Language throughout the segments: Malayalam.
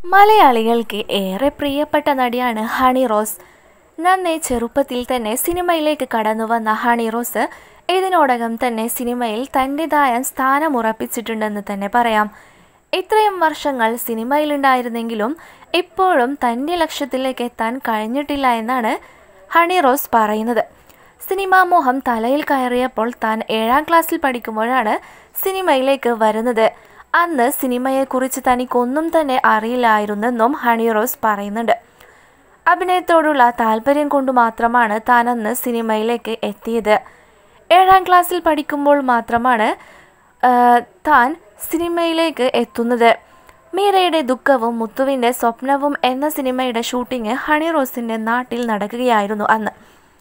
മലയാളികൾക്ക് ഏറെ പ്രിയപ്പെട്ട നടിയാണ് ഹണി റോസ് നന്നേ ചെറുപ്പത്തിൽ തന്നെ സിനിമയിലേക്ക് കടന്നു വന്ന ഹണി റോസ് ഇതിനോടകം തന്നെ സിനിമയിൽ തൻ്റെതായ സ്ഥാനം ഉറപ്പിച്ചിട്ടുണ്ടെന്ന് തന്നെ പറയാം ഇത്രയും വർഷങ്ങൾ സിനിമയിലുണ്ടായിരുന്നെങ്കിലും ഇപ്പോഴും തൻ്റെ ലക്ഷ്യത്തിലേക്ക് എത്താൻ കഴിഞ്ഞിട്ടില്ല എന്നാണ് ഹണി റോസ് പറയുന്നത് സിനിമാ മോഹം തലയിൽ കയറിയപ്പോൾ താൻ ഏഴാം ക്ലാസ്സിൽ പഠിക്കുമ്പോഴാണ് സിനിമയിലേക്ക് വരുന്നത് അന്ന് സിനിമയെക്കുറിച്ച് തനിക്കൊന്നും തന്നെ അറിയില്ലായിരുന്നെന്നും ഹണി റോസ് പറയുന്നുണ്ട് അഭിനയത്തോടുള്ള താല്പര്യം കൊണ്ട് മാത്രമാണ് താൻ അന്ന് സിനിമയിലേക്ക് എത്തിയത് ഏഴാം ക്ലാസ്സിൽ പഠിക്കുമ്പോൾ മാത്രമാണ് ആ, താൻ സിനിമയിലേക്ക് എത്തുന്നത് മീരയുടെ ദുഃഖവും മുത്തുവിൻ്റെ സ്വപ്നവും എന്ന സിനിമയുടെ ഷൂട്ടിംഗ് ഹണി റോസിൻ്റെ നാട്ടിൽ നടക്കുകയായിരുന്നു അന്ന്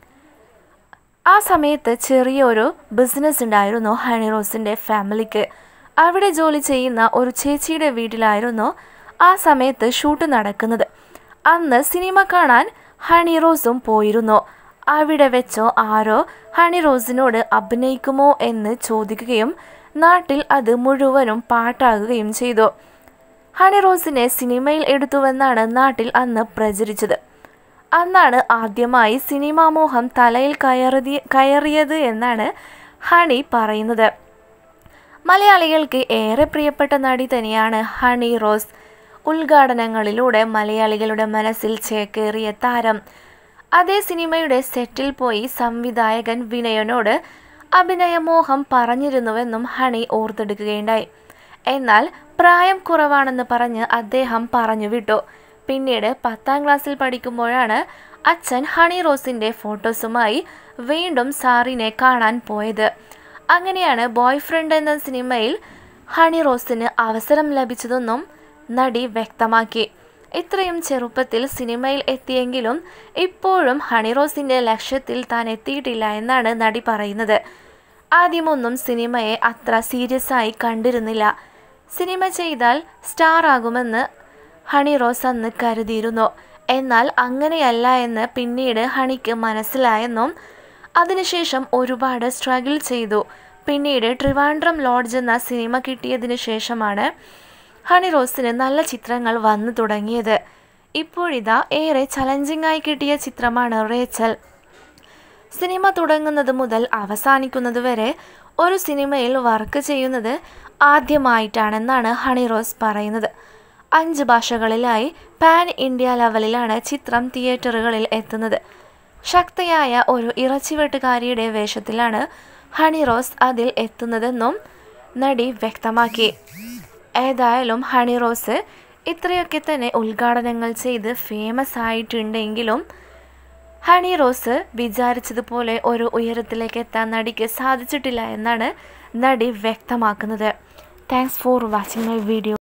ആ സമയത്ത് ചെറിയൊരു ബിസിനസ് ഉണ്ടായിരുന്നു ഹണി റോസിൻ്റെ ഫാമിലിക്ക് അവിടെ ജോലി ചെയ്യുന്ന ഒരു ചേച്ചിയുടെ വീട്ടിലായിരുന്നു ആ സമയത്ത് ഷൂട്ട് നടക്കുന്നത് അന്ന് സിനിമ കാണാൻ ഹണി റോസും പോയിരുന്നു അവിടെ വെച്ചോ ആരോ ഹണി റോസിനോട് അഭിനയിക്കുമോ എന്ന് ചോദിക്കുകയും നാട്ടിൽ അത് മുഴുവനും പാട്ടാകുകയും ചെയ്തു ഹണി റോസിനെ സിനിമയിൽ എടുത്തുവെന്നാണ് നാട്ടിൽ അന്ന് പ്രചരിച്ചത് അന്നാണ് ആദ്യമായി സിനിമാ മോഹം തലയിൽ കയറി കയറിയത് എന്നാണ് ഹണി പറയുന്നത് മലയാളികൾക്ക് ഏറെ പ്രിയപ്പെട്ട നടി തന്നെയാണ് ഹണി റോസ് ഉദ്ഘാടനങ്ങളിലൂടെ മലയാളികളുടെ മനസ്സിൽ ചേക്കേറിയ താരം അതേ സിനിമയുടെ സെറ്റിൽ പോയി സംവിധായകൻ വിനയനോട് അഭിനയമോഹം പറഞ്ഞിരുന്നുവെന്നും ഹണി ഓർത്തെടുക്കുകയുണ്ടായി എന്നാൽ പ്രായം കുറവാണെന്ന് പറഞ്ഞ് അദ്ദേഹം പറഞ്ഞു വിട്ടു പിന്നീട് പത്താം ക്ലാസ്സിൽ പഠിക്കുമ്പോഴാണ് അച്ഛൻ ഹണി റോസിൻ്റെ ഫോട്ടോസുമായി വീണ്ടും സാറിനെ കാണാൻ പോയത് അങ്ങനെയാണ് ബോയ് ഫ്രണ്ട് എന്ന സിനിമയിൽ ഹണി റോസിന് അവസരം ലഭിച്ചതെന്നും നടി വ്യക്തമാക്കി ഇത്രയും ചെറുപ്പത്തിൽ സിനിമയിൽ എത്തിയെങ്കിലും ഇപ്പോഴും ഹണി റോസിൻ്റെ ലക്ഷ്യത്തിൽ താൻ എത്തിയിട്ടില്ല എന്നാണ് നടി പറയുന്നത് ആദ്യമൊന്നും സിനിമയെ അത്ര സീരിയസ് ആയി കണ്ടിരുന്നില്ല സിനിമ ചെയ്താൽ സ്റ്റാർ ആകുമെന്ന് ഹണി റോസ് അന്ന് കരുതിയിരുന്നു എന്നാൽ അങ്ങനെയല്ല എന്ന് പിന്നീട് ഹണിക്ക് മനസ്സിലായെന്നും അതിനുശേഷം ഒരുപാട് സ്ട്രഗിൾ ചെയ്തു പിന്നീട് ട്രിവാൻഡ്രം ലോഡ്ജ് എന്ന സിനിമ കിട്ടിയതിനു ശേഷമാണ് ഹണി റോസിന് നല്ല ചിത്രങ്ങൾ വന്നു തുടങ്ങിയത് ഇപ്പോഴിതാ ഏറെ ചലഞ്ചിങ് ആയി കിട്ടിയ ചിത്രമാണ് റേച്ചൽ സിനിമ തുടങ്ങുന്നത് മുതൽ അവസാനിക്കുന്നത് വരെ ഒരു സിനിമയിൽ വർക്ക് ചെയ്യുന്നത് ആദ്യമായിട്ടാണെന്നാണ് ഹണി റോസ് പറയുന്നത് അഞ്ച് ഭാഷകളിലായി പാൻ ഇന്ത്യ ലെവലിലാണ് ചിത്രം തിയേറ്ററുകളിൽ എത്തുന്നത് ശക്തയായ ഒരു ഇറച്ചിവെട്ടുകാരിയുടെ വേഷത്തിലാണ് ഹണി റോസ് അതിൽ എത്തുന്നതെന്നും നടി വ്യക്തമാക്കി ഏതായാലും ഹണി റോസ് ഇത്രയൊക്കെ തന്നെ ഉദ്ഘാടനങ്ങൾ ചെയ്ത് ഫേമസ് ആയിട്ടുണ്ടെങ്കിലും ഹണി റോസ് വിചാരിച്ചതുപോലെ ഒരു ഉയരത്തിലേക്ക് എത്താൻ നടിക്ക് സാധിച്ചിട്ടില്ല എന്നാണ് നടി വ്യക്തമാക്കുന്നത് thanks for watching my video